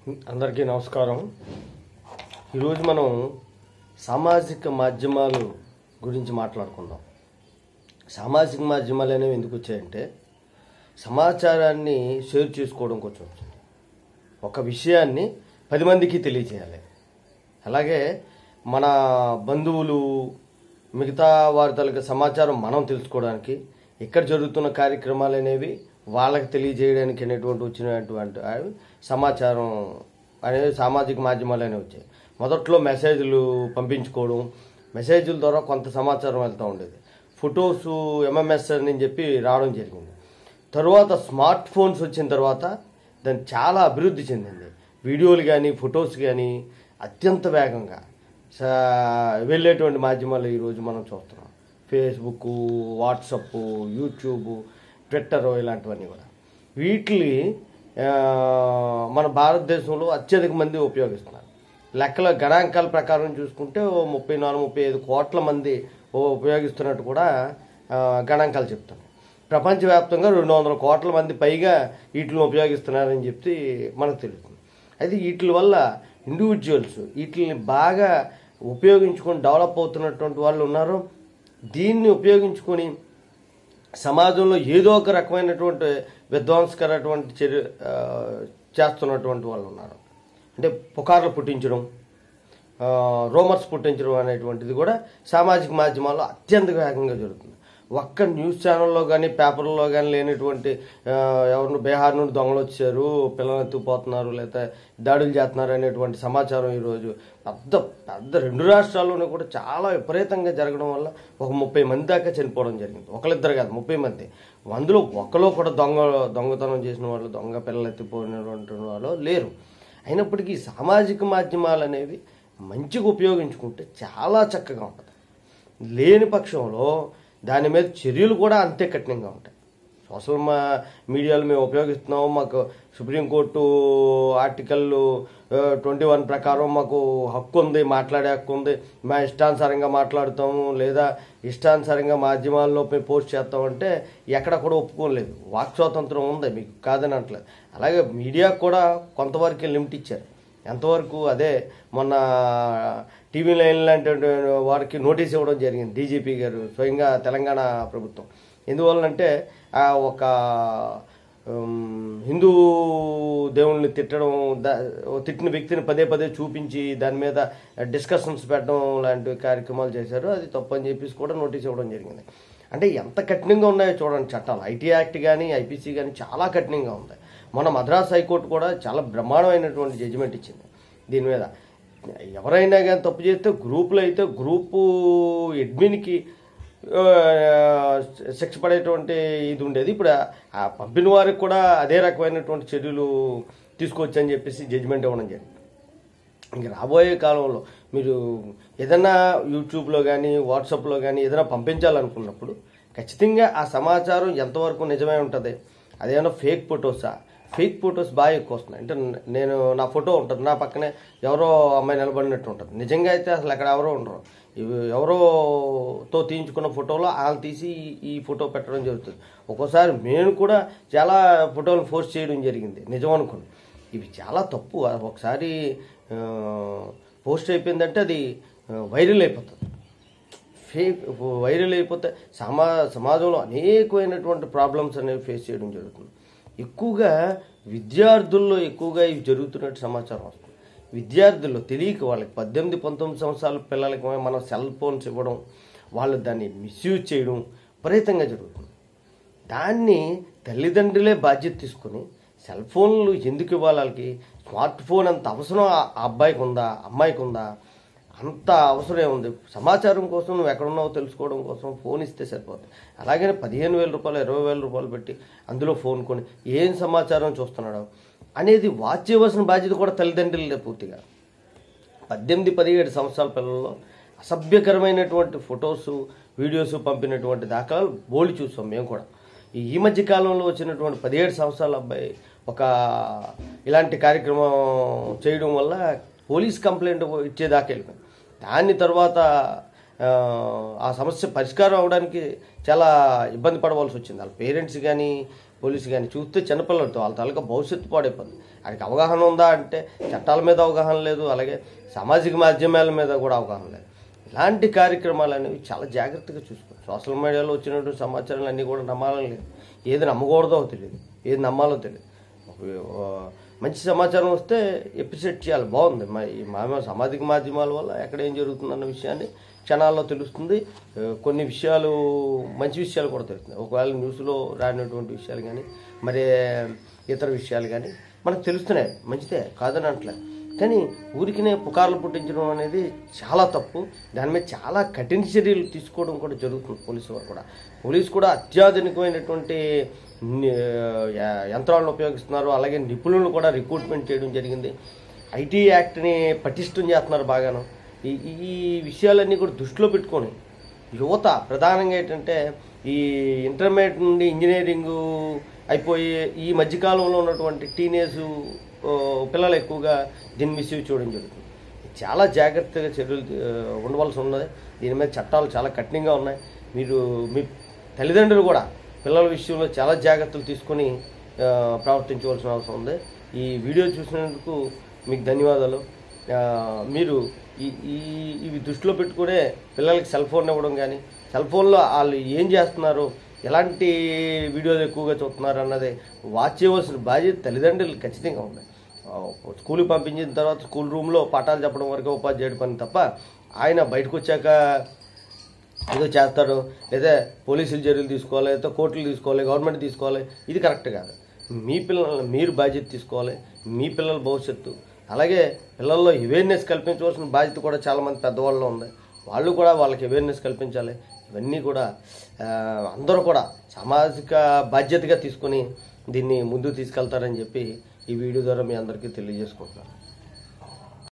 అందరికీ నమస్కారం ఈరోజు మనం సామాజిక మాధ్యమాలు గురించి మాట్లాడుకుందాం సామాజిక మాధ్యమాలు అనేవి ఎందుకు వచ్చాయంటే సమాచారాన్ని షేర్ చేసుకోవడం కోసం వచ్చింది ఒక విషయాన్ని పది మందికి తెలియజేయాలి అలాగే మన బంధువులు మిగతా వారి తాలూకా సమాచారం మనం తెలుసుకోవడానికి ఇక్కడ జరుగుతున్న కార్యక్రమాలు అనేవి వాళ్ళకి తెలియజేయడానికి అనేటువంటి వచ్చినటువంటి అవి సమాచారం అనేవి సామాజిక మాధ్యమాలు అనేవి వచ్చాయి మొదట్లో మెసేజ్లు పంపించుకోవడం మెసేజ్ల ద్వారా కొంత సమాచారం వెళ్తూ ఉండేది ఫొటోస్ ఎంఎంఎస్ అని చెప్పి రావడం జరిగింది తరువాత స్మార్ట్ ఫోన్స్ వచ్చిన తర్వాత దాన్ని చాలా అభివృద్ధి చెందింది వీడియోలు కానీ ఫొటోస్ కానీ అత్యంత వేగంగా సా- వెళ్ళేటువంటి మాధ్యమాలు ఈరోజు మనం చూస్తున్నాం ఫేస్బుక్ వాట్సప్ యూట్యూబ్ ట్విట్టర్ ఇలాంటివన్నీ కూడా వీటిని ఆ, మన భారతదేశంలో అత్యధిక మంది ఉపయోగిస్తున్నారు లెక్కల గణాంకాల ప్రకారం చూసుకుంటే ఓ ముప్పై నాలుగు ముప్పై ఐదు కోట్ల మంది ఓ ఉపయోగిస్తున్నట్టు కూడా ఆ, గణాంకాలు చెప్తున్నాయి ప్రపంచవ్యాప్తంగా రెండు వందల కోట్ల మంది పైగా వీటిని ఉపయోగిస్తున్నారని చెప్పి మనకు తెలుస్తుంది అయితే వీటి వల్ల ఇండివిజువల్స్ వీటిని బాగా ఉపయోగించుకొని డెవలప్ అవుతున్నటువంటి వాళ్ళు ఉన్నారు దీన్ని ఉపయోగించుకొని సమాజంలో ఏదో ఒక రకమైనటువంటి విధ్వంసకరటువంటి చర్య ఆ, చేస్తున్నటువంటి వాళ్ళు ఉన్నారు అంటే పుకార్లు పుట్టించడం ఆ, రూమర్స్ పుట్టించడం అనేటువంటిది కూడా సామాజిక మాధ్యమాల్లో అత్యంత వేగంగా జరుగుతుంది ఒక్క న్యూస్ ఛానల్లో కానీ పేపర్లో కానీ లేనటువంటి ఆ, ఎవరిని బీహార్ నుండి దొంగలు వచ్చారు పిల్లలు ఎత్తుకుపోతున్నారు లేదా దాడులు చేస్తున్నారు అనేటువంటి సమాచారం ఈరోజు పెద్ద పెద్ద రెండు రాష్ట్రాల్లోనూ కూడా చాలా విపరీతంగా జరగడం వల్ల ఒక ముప్పై మంది దాకా చనిపోవడం జరిగింది ఒకరిద్దరు కాదు ముప్పై మంది అందులో ఒకలో కూడా దొంగ దొంగతనం చేసిన వాళ్ళు దొంగ పిల్లలు ఎత్తిపోయినటువంటి వాళ్ళు లేరు అయినప్పటికీ సామాజిక మాధ్యమాలు అనేవి మంచిగా ఉపయోగించుకుంటే చాలా చక్కగా ఉంటుంది లేని పక్షంలో దాని మీద చర్యలు కూడా అంతే కఠినంగా ఉంటాయి సోషల్ మా మీడియాలు మేము ఉపయోగిస్తున్నాము మాకు సుప్రీంకోర్టు ఆర్టికల్ ట్వంటీ వన్ ప్రకారం మాకు హక్కు ఉంది మాట్లాడే హక్కు ఉంది మా ఇష్టానుసారంగా మాట్లాడుతాము లేదా ఇష్టానుసారంగా మాధ్యమాల్లో మేము పోస్ట్ చేస్తామంటే ఎక్కడ కూడా ఒప్పుకోలేదు వాక్ స్వాతంత్రం ఉంది మీకు కాదని అనట్లేదు అలాగే మీడియాకు కూడా కొంతవరకు లిమిట్ ఇచ్చారు ఎంతవరకు అదే మొన్న టీవీ లైన్ లాంటి వారికి నోటీస్ ఇవ్వడం జరిగింది డీజీపీ గారు స్వయంగా తెలంగాణ ప్రభుత్వం ఎందువల్లంటే ఆ ఒక ఉమ్, హిందూ దేవుళ్ళని తిట్టడం దా తిట్టిన వ్యక్తిని పదే పదే చూపించి దాని మీద డిస్కషన్స్ పెట్టడం లాంటి కార్యక్రమాలు చేశారు అది తప్పని చెప్పేసి కూడా నోటీస్ ఇవ్వడం జరిగింది అంటే ఎంత కఠినంగా ఉన్నాయో చూడండి చట్టాలు ఐటీ యాక్ట్ కానీ ఐపీసీ కానీ చాలా కఠినంగా ఉంది మన మద్రాస్ హైకోర్టు కూడా చాలా బ్రహ్మాండమైనటువంటి జడ్జిమెంట్ ఇచ్చింది దీని మీద ఎవరైనా కానీ తప్పు చేస్తే గ్రూపులో అయితే గ్రూపు అడ్మిన్కి ఆ, శిక్ష పడేటువంటి ఇది ఉండేది ఇప్పుడు ఆ- ఆ పంపిన వారికి కూడా అదే రకమైనటువంటి చర్యలు తీసుకోవచ్చని చెప్పేసి జడ్జిమెంట్ ఇవ్వడం జరిగింది ఇంక రాబోయే కాలంలో మీరు ఏదైనా యూట్యూబ్లో కానీ వాట్సాప్లో కానీ ఏదైనా పంపించాలనుకున్నప్పుడు ఖచ్చితంగా ఆ సమాచారం ఎంతవరకు నిజమై ఉంటుంది అదేమన్నా ఫేక్ ఫొటోసా ఫేక్ ఫొటోస్ బాగా ఎక్కువ వస్తున్నాయి అంటే నేను నా ఫోటో ఉంటుంది నా పక్కనే ఎవరో అమ్మాయి నిలబడినట్టు ఉంటుంది నిజంగా అయితే అసలు అక్కడ ఎవరో ఉండరు ఇవి ఎవరోతో తీయించుకున్న ఫోటోలో వాళ్ళు తీసి ఈ- ఈ ఫోటో పెట్టడం జరుగుతుంది ఒక్కోసారి నేను కూడా చాలా ఫోటోలు పోస్ట్ చేయడం జరిగింది నిజం అనుకుని ఇవి చాలా తప్పు అది ఒకసారి ఆ, పోస్ట్ అయిపోయిందంటే అది ఆ, వైరల్ అయిపోతుంది ఫేక్ వైరల్ అయిపోతే సమా సమాజంలో అనేకమైనటువంటి ప్రాబ్లమ్స్ అనేవి ఫేస్ చేయడం జరుగుతుంది ఎక్కువగా విద్యార్థుల్లో ఎక్కువగా ఇవి జరుగుతున్నట్టు సమాచారం వస్తుంది విద్యార్థుల్లో తెలియక వాళ్ళకి పద్దెనిమిది పంతొమ్మిది సంవత్సరాల పిల్లలకి మనం సెల్ ఫోన్స్ ఇవ్వడం వాళ్ళు దాన్ని మిస్యూజ్ చేయడం విపరీతంగా జరుగుతుంది దాన్ని తల్లిదండ్రులే బాధ్యత తీసుకొని సెల్ ఫోన్లు ఎందుకు ఇవ్వాలి వాళ్ళకి స్మార్ట్ ఫోన్ అంత అవసరం ఆ ఆ అబ్బాయికి ఉందా అమ్మాయికి ఉందా అంత అవసరం ఏముంది సమాచారం కోసం నువ్వు ఎక్కడున్నావో తెలుసుకోవడం కోసం ఫోన్ ఇస్తే సరిపోతుంది అలాగనే పదిహేను వేల రూపాయలు ఇరవై వేల రూపాయలు పెట్టి అందులో ఫోన్ కొని ఏం సమాచారం చూస్తున్నాడు అనేది వాచ్ చేయవలసిన బాధ్యత కూడా తల్లిదండ్రులదే పూర్తిగా పద్దెనిమిది పదిహేడు సంవత్సరాల పిల్లల్లో అసభ్యకరమైనటువంటి ఫొటోస్ వీడియోస్ పంపినటువంటి దాఖలాలు బోల్డ్ చూసాం మేము కూడా ఈ ఈ మధ్య కాలంలో వచ్చినటువంటి పదిహేడు సంవత్సరాల అబ్బాయి ఒక ఇలాంటి కార్యక్రమం చేయడం వల్ల పోలీస్ కంప్లైంట్ ఇచ్చేదాకా వెళ్ళిపోయింది దాని తర్వాత ఆ, ఆ సమస్య పరిష్కారం అవడానికి చాలా ఇబ్బంది పడవలసి వచ్చింది వాళ్ళ పేరెంట్స్ కానీ పోలీసు కానీ చూస్తే చిన్నపిల్లలతో వాళ్ళ తాలూకా భవిష్యత్తు పాడైపోతుంది ఆయనకి అవగాహన ఉందా అంటే చట్టాల మీద అవగాహన లేదు అలాగే సామాజిక మాధ్యమాల మీద కూడా అవగాహన లేదు ఇలాంటి కార్యక్రమాలు అనేవి చాలా జాగ్రత్తగా చూసుకోవాలి సోషల్ మీడియాలో వచ్చినటువంటి సమాచారాలు అన్నీ కూడా నమ్మాలని లేదు ఏది నమ్మకూడదో తెలియదు ఏది నమ్మాలో తెలియదు ఒక, మంచి సమాచారం వస్తే ఎపిసెట్ చేయాలి బాగుంది మా ఈ మా సామాజిక మాధ్యమాల వల్ల ఎక్కడ ఏం జరుగుతుందన్న విషయాన్ని క్షణాల్లో తెలుస్తుంది ఆ, కొన్ని విషయాలు మంచి విషయాలు కూడా తెలుస్తున్నాయి ఒకవేళ న్యూస్లో రానటువంటి విషయాలు కానీ మరి ఇతర విషయాలు కానీ మనకు తెలుస్తున్నాయి మంచిదే కాదని అంటలే కానీ ఊరికినే పుకార్లు పుట్టించడం అనేది చాలా తప్పు దాని మీద చాలా కఠిన చర్యలు తీసుకోవడం కూడా జరుగుతుంది పోలీసు వారు కూడా పోలీసు కూడా అత్యాధునికమైనటువంటి ని- య- యంత్రాలను ఉపయోగిస్తున్నారు అలాగే నిపుణులను కూడా రిక్రూట్మెంట్ చేయడం జరిగింది ఐటీ యాక్ట్ని పటిష్టం చేస్తున్నారు బాగాను ఈ ఈ విషయాలన్నీ కూడా దృష్టిలో పెట్టుకొని యువత ప్రధానంగా ఏంటంటే ఈ ఇంటర్మీడియట్ నుండి ఇంజనీరింగ్ అయిపోయి ఈ మధ్యకాలంలో ఉన్నటువంటి టీనేజ్ పిల్లలు ఎక్కువగా దీన్ని మిస్యూజ్ చేయడం జరుగుతుంది చాలా జాగ్రత్తగా చర్యలు ఆ, ఉండవలసి ఉన్నది దీని మీద చట్టాలు చాలా కఠినంగా ఉన్నాయి మీరు మీ తల్లిదండ్రులు కూడా పిల్లల విషయంలో చాలా జాగ్రత్తలు తీసుకొని ఆ, ప్రవర్తించవలసిన అవసరం ఉంది ఈ వీడియో చూసినందుకు మీకు ధన్యవాదాలు ఆ, మీరు ఈ ఈ ఇవి దృష్టిలో పెట్టుకునే పిల్లలకి సెల్ ఫోన్ ఇవ్వడం కానీ సెల్ ఫోన్లో వాళ్ళు ఏం చేస్తున్నారు ఎలాంటి వీడియోలు ఎక్కువగా చూస్తున్నారు అన్నది వాచ్ చేయవలసిన బాధ్యత తల్లిదండ్రులు ఖచ్చితంగా ఉంది ఆ, స్కూల్కి పంపించిన తర్వాత స్కూల్ రూమ్లో పాఠాలు చెప్పడం వరకు ఉపాధ్యాయుడి పని తప్ప ఆయన బయటకు వచ్చాక ఏదో చేస్తారు లేదా పోలీసులు చర్యలు తీసుకోవాలి లేదా కోర్టులు తీసుకోవాలి గవర్నమెంట్ తీసుకోవాలి ఇది కరెక్ట్ కాదు మీ పిల్లల్ని మీరు బాధ్యత తీసుకోవాలి మీ పిల్లల భవిష్యత్తు అలాగే పిల్లల్లో అవేర్నెస్ కల్పించవలసిన బాధ్యత కూడా చాలామంది పెద్దవాళ్ళు ఉంది వాళ్ళు కూడా వాళ్ళకి అవేర్నెస్ కల్పించాలి ఇవన్నీ కూడా ఆ, అందరూ కూడా సామాజిక బాధ్యతగా తీసుకొని దీన్ని ముందుకు తీసుకెళ్తారని చెప్పి ఈ వీడియో ద్వారా మీ అందరికీ తెలియజేసుకుంటున్నాను